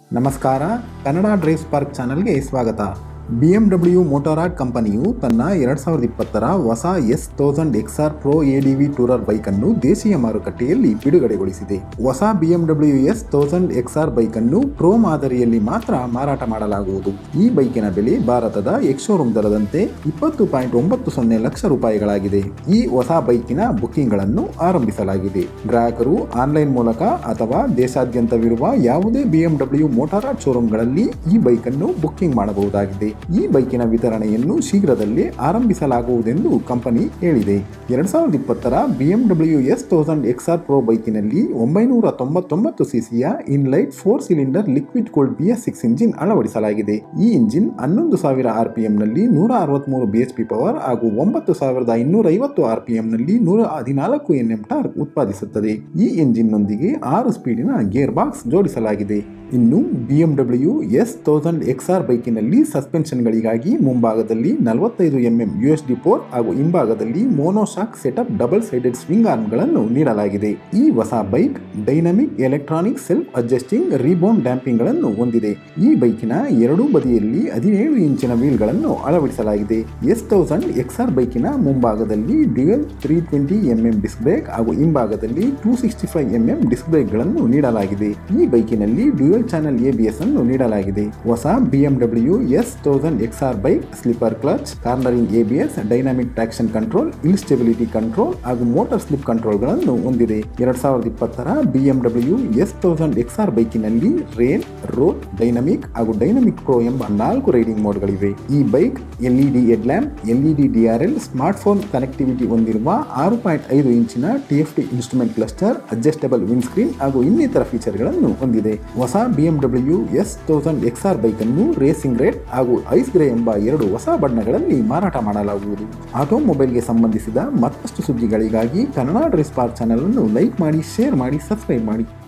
ನಮಸ್ಕಾರ Kannada drive spark ಚಾನಲ್ಗೆ ಸ್ವಾಗತ ಬಿ ಎಂ ಡಬ್ಲ್ಯೂ ಮೋಟಾರಾಟ್ ಕಂಪನಿಯು ತನ್ನ ಎರಡು ಸಾವಿರದ ಇಪ್ಪತ್ತರ ಹೊಸ S thousand XR pro A D V tourer ಬೈಕನ್ನು ದೇಶೀಯ ಮಾರುಕಟ್ಟೆಯಲ್ಲಿ ಬಿಡುಗಡೆಗೊಳಿಸಿದೆ ಹೊಸ B M W S thousand XR ಬೈಕನ್ನು ಪ್ರೋ ಮಾದರಿಯಲ್ಲಿ ಮಾತ್ರ ಮಾರಾಟ ಮಾಡಲಾಗುವುದು ಈ ಬೈಕಿನ ಬೆಲೆ ಭಾರತದ ಎಕ್ಸೋರೂಮ್ ದರದಂತೆ ಇಪ್ಪತ್ತು ಪಾಯಿಂಟ್ ಒಂಬತ್ತು ಸೊನ್ನೆ ಲಕ್ಷ ರೂಪಾಯಿಗಳಾಗಿದೆ ಈ ಹೊಸ ಬೈಕಿನ ಬುಕ್ಕಿಂಗ್ಗಳನ್ನು ಆರಂಭಿಸಲಾಗಿದೆ ಗ್ರಾಹಕರು ಆನ್ಲೈನ್ ಮೂಲಕ ಅಥವಾ ದೇಶಾದ್ಯಂತವಿರುವ ಯಾವುದೇ ಬಿಎಂಡಬ್ಲ್ಯೂ ಮೋಟಾರಾಟ್ ಶೋರೂಮ್ಗಳಲ್ಲಿ ಈ ಬೈಕನ್ನು ಬುಕ್ಕಿಂಗ್ ಮಾಡಬಹುದಾಗಿದೆ ಈ ಬೈಕಿನ ವಿತರಣೆಯನ್ನು ಶೀಘ್ರದಲ್ಲೇ ಆರಂಭಿಸಲಾಗುವುದೆಂದು ಕಂಪನಿ ಹೇಳಿದೆ ಎರಡ್ ಸಾವಿರದ ಇಪ್ಪತ್ತರ BMW S thousand XR pro ಬೈಕಿನಲ್ಲಿ ಒಂಬೈನೂರ ತೊಂಬತ್ತೊಂಬತ್ತು ಸಿಸಿಯ inline four cylinder liquid cooled B S six engine ಅಳವಡಿಸಲಾಗಿದೆ ಈ ಇಂಜಿನ್ ಹನ್ನೊಂದು ಸಾವಿರ ಆರ್ ಪಿ ಎಂನಲ್ಲಿ ನೂರ ಅರವತ್ಮೂರು ಬಿ ಎಚ್ ಪಿ ಪವರ್ ಹಾಗೂ ಒಂಬತ್ತು ಸಾವಿರದ ಇನ್ನೂರ ಐವತ್ತು ಆರ್ ಪಿ ಎಂನಲ್ಲಿ ನೂರ ಹದಿನಾಲ್ಕು ಎನ್ ಎಂ ಟಾರ್ಕ್ ಉತ್ಪಾದಿಸುತ್ತದೆ ಈ ಎಂಜಿನ್ನೊಂದಿಗೆ ಆರು ಸ್ಪೀಡಿನ ಗೇರ್ ಬಾಕ್ಸ್ ಜೋಡಿಸಲಾಗಿದೆ ಇನ್ನು ಬಿಎಂಡಬ್ಲ್ಯೂ ಎಸ್ ತೌಸಂಡ್ ಎಕ್ಸ್ಆರ್ ಬೈಕಿನಲ್ಲಿ ಸಸ್ಪೆನ್ಷನ್ಗಳಿಗಾಗಿ ಮುಂಭಾಗದಲ್ಲಿ ನಲವತ್ತೈದು mm U S D fork ಹಾಗೂ ಹಿಂಭಾಗದಲ್ಲಿ monoshock setup double sided swing ಆರ್ಮ್ಗಳನ್ನು ನೀಡಲಾಗಿದೆ ಈ ಹೊಸ bike dynamic electronic self adjusting rebound ಡ್ಯಾಂಪಿಂಗ್ಗಳನ್ನು ಹೊಂದಿದೆ ಈ ಬೈಕಿನ ಎರಡೂ ಬದಿಯಲ್ಲಿ ಹದಿನೇಳು ಇಂಚಿನ ವೀಲ್ಗಳನ್ನು ಅಳವಡಿಸಲಾಗಿದೆ ಎಸ್ ತೌಸಂಡ್ ಎಕ್ಸ್ಆರ್ ಬೈಕಿನ ಮುಂಭಾಗದಲ್ಲಿ dual three twenty mm disc brake ಹಾಗೂ ಹಿಂಭಾಗದಲ್ಲಿ two sixty five mm disc ಬ್ರೇಕ್ಗಳನ್ನು ನೀಡಲಾಗಿದೆ ಈ ಬೈಕಿನಲ್ಲಿ ಡ್ಯುಯಲ್ ಚಾನೆಲ್ ಎಬಿಎಸ್ ಅನ್ನು ನೀಡಲಾಗಿದೆ ಹೊಸ BMW S thousand XR bike slipper clutch cornering ABS dynamic traction control ಇಲ್ ಸ್ಟೆಬಿಲಿಟಿ ಕಂಟ್ರೋಲ್ ಹಾಗೂ ಮೋಟಾರ್ ಸ್ಲಿಪ್ ಕಂಟ್ರೋಲ್ಗಳನ್ನು ಹೊಂದಿದೆ ಎರಡ್ ಸಾವಿರದ ಇಪ್ಪತ್ತರ ಬಿಎಂಡಬ್ಲ್ಯೂ ಎಸ್ ತೌಸಂಡ್ ಎಕ್ಸ್ಆರ್ ಬೈಕಿನಲ್ಲಿ ರೇನ್ ರೋಡ್ ಡೈನಮಿಕ್ ಹಾಗೂ ಡೈನಮಿಕ್ ಪ್ರೋ ಎಂಬ ನಾಲ್ಕು ರೈಡಿಂಗ್ ಮೋಡ್ಗಳಿವೆ ಈ bike LED head lamp LED DRL smartphone connectivity ಹೊಂದಿರುವ ಆರು ಪಾಯಿಂಟ್ ಐದು ಇಂಚಿನ TFT instrument cluster adjustable wind screen ಹಾಗೂ ಇನ್ನಿತರ ಫೀಚರ್ಗಳನ್ನು ಹೊಂದಿದೆ ಹೊಸ BMW S thousand XR bike ಅನ್ನು ರೇಸಿಂಗ್ ರೇಟ್ ಹಾಗೂ ಐಸ್ ಗ್ರೇ ಎಂಬ ಎರಡು ಹೊಸ ಬಣ್ಣಗಳಲ್ಲಿ ಮಾರಾಟ ಮಾಡಲಾಗುವುದು ಆಟೋಮೊಬೈಲ್ಗೆ ಸಂಬಂಧಿಸಿದ ಮತ್ತಷ್ಟು ಸುದ್ದಿಗಳಿಗಾಗಿ ಕನ್ನಡ ಡ್ರೆಸ್ ಪಾರ್ಕ್ ಚಾನಲ್ ಅನ್ನು ಲೈಕ್ ಮಾಡಿ ಶೇರ್ ಮಾಡಿ ಸಬ್ಸ್ಕ್ರೈಬ್ ಮಾಡಿ